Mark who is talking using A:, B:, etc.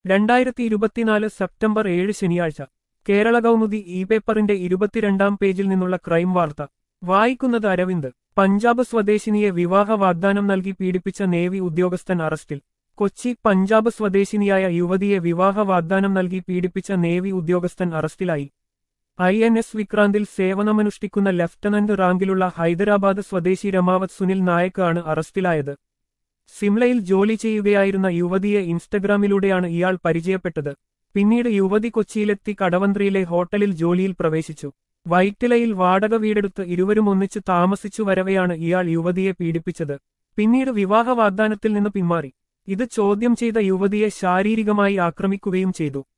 A: രണ്ടായിരത്തി ഇരുപത്തിനാല് സെപ്റ്റംബർ ഏഴ് ശനിയാഴ്ച കേരള കൗമുദി ഇ പേപ്പറിന്റെ ഇരുപത്തിരണ്ടാം പേജിൽ നിന്നുള്ള ക്രൈം വാർത്ത വായിക്കുന്നത് അരവിന്ദ് പഞ്ചാബ് സ്വദേശിനിയെ വിവാഹ വാഗ്ദാനം നൽകി പീഡിപ്പിച്ച നേവി ഉദ്യോഗസ്ഥൻ അറസ്റ്റിൽ കൊച്ചി പഞ്ചാബ് സ്വദേശിനിയായ യുവതിയെ വിവാഹ വാഗ്ദാനം നൽകി പീഡിപ്പിച്ച നേവി ഉദ്യോഗസ്ഥൻ അറസ്റ്റിലായി ഐ എൻ എസ് വിക്രാന്തിൽ സേവനമനുഷ്ഠിക്കുന്ന ലഫ്റ്റനന്റ് റാങ്കിലുള്ള ഹൈദരാബാദ് സ്വദേശി രമാവത് സുനിൽ നായക് ആണ് അറസ്റ്റിലായത് സിംലയിൽ ജോലി ചെയ്യുകയായിരുന്ന യുവതിയെ ഇൻസ്റ്റഗ്രാമിലൂടെയാണ് ഇയാൾ പരിചയപ്പെട്ടത് പിന്നീട് യുവതി കൊച്ചിയിലെത്തി കടവന്ത്രയിലെ ഹോട്ടലിൽ ജോലിയിൽ പ്രവേശിച്ചു വൈറ്റിലയിൽ വാടക വീടെടുത്ത് ഇരുവരും ഒന്നിച്ച് താമസിച്ചു വരവെയാണ് ഇയാൾ യുവതിയെ പീഡിപ്പിച്ചത് പിന്നീട് വിവാഹ വാഗ്ദാനത്തിൽ നിന്ന് പിന്മാറി ഇത് ചോദ്യം ചെയ്ത യുവതിയെ ശാരീരികമായി ആക്രമിക്കുകയും ചെയ്തു